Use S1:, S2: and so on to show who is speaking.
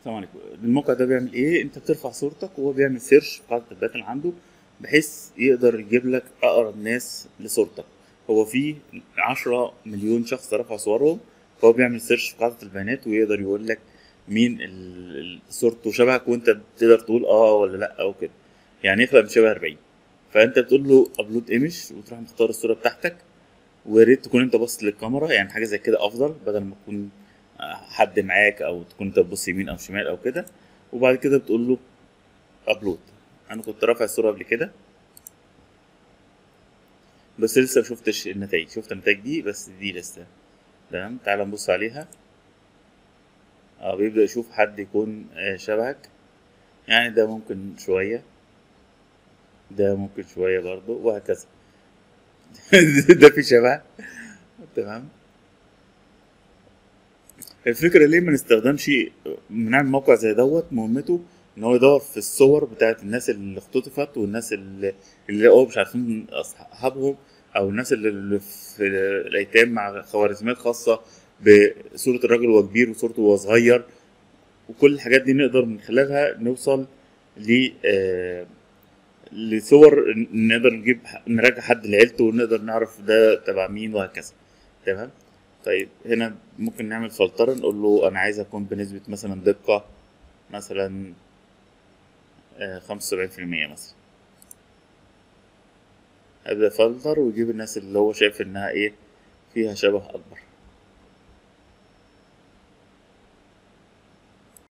S1: السلام عليكم الموقع ده بيعمل ايه انت بترفع صورتك وهو بيعمل سيرش في قاعده البيانات اللي عنده بحيث يقدر يجيب لك اقرب ناس لصورتك هو في عشرة مليون شخص رفعوا صورهم فهو بيعمل سيرش في قاعده البيانات ويقدر يقول لك مين ال- ال- صورته شبهك وانت تقدر تقول اه ولا لا او كده يعني يخلق من شبه 40 فانت بتقول له ابلود ايمج وتروح مختار الصوره بتاعتك ويا ريت تكون انت باصص للكاميرا يعني حاجه زي كده افضل بدل ما تكون آه، حد معاك او تكون انت بتبص يمين او شمال او كده وبعد كده بتقول له ابلود انا كنت رافع الصوره قبل كده بس لسه ما شفتش النتائج شفت النتائج دي بس دي لسه تمام تعال نبص عليها اه بيبدأ يشوف حد يكون آه، شبهك يعني ده ممكن شوية ده ممكن شوية برضو وهكذا ده في شبه تمام الفكرة ليه ما نستخدمش نعمل موقع زي دوت مهمته ان هو يدور في الصور بتاعت الناس اللي اختطفت والناس اللي اللي هو مش عارفين اصحابهم او الناس اللي- اللي في الايتام مع خوارزميات خاصة بصورة الراجل وهو كبير وصورته وهو صغير وكل الحاجات دي نقدر من خلالها نوصل ل آه، لصور ن- نقدر نجيب ح- نراجع حد لعيلته ونقدر نعرف ده تبع مين وهكذا تمام طيب هنا ممكن نعمل فلترة نقول له انا عايز اكون بنسبة مثلا دقة مثلا خمسة وسبعين في المية مثلا ابدأ فلتر ويجيب الناس اللي هو شايف انها ايه فيها شبه اكبر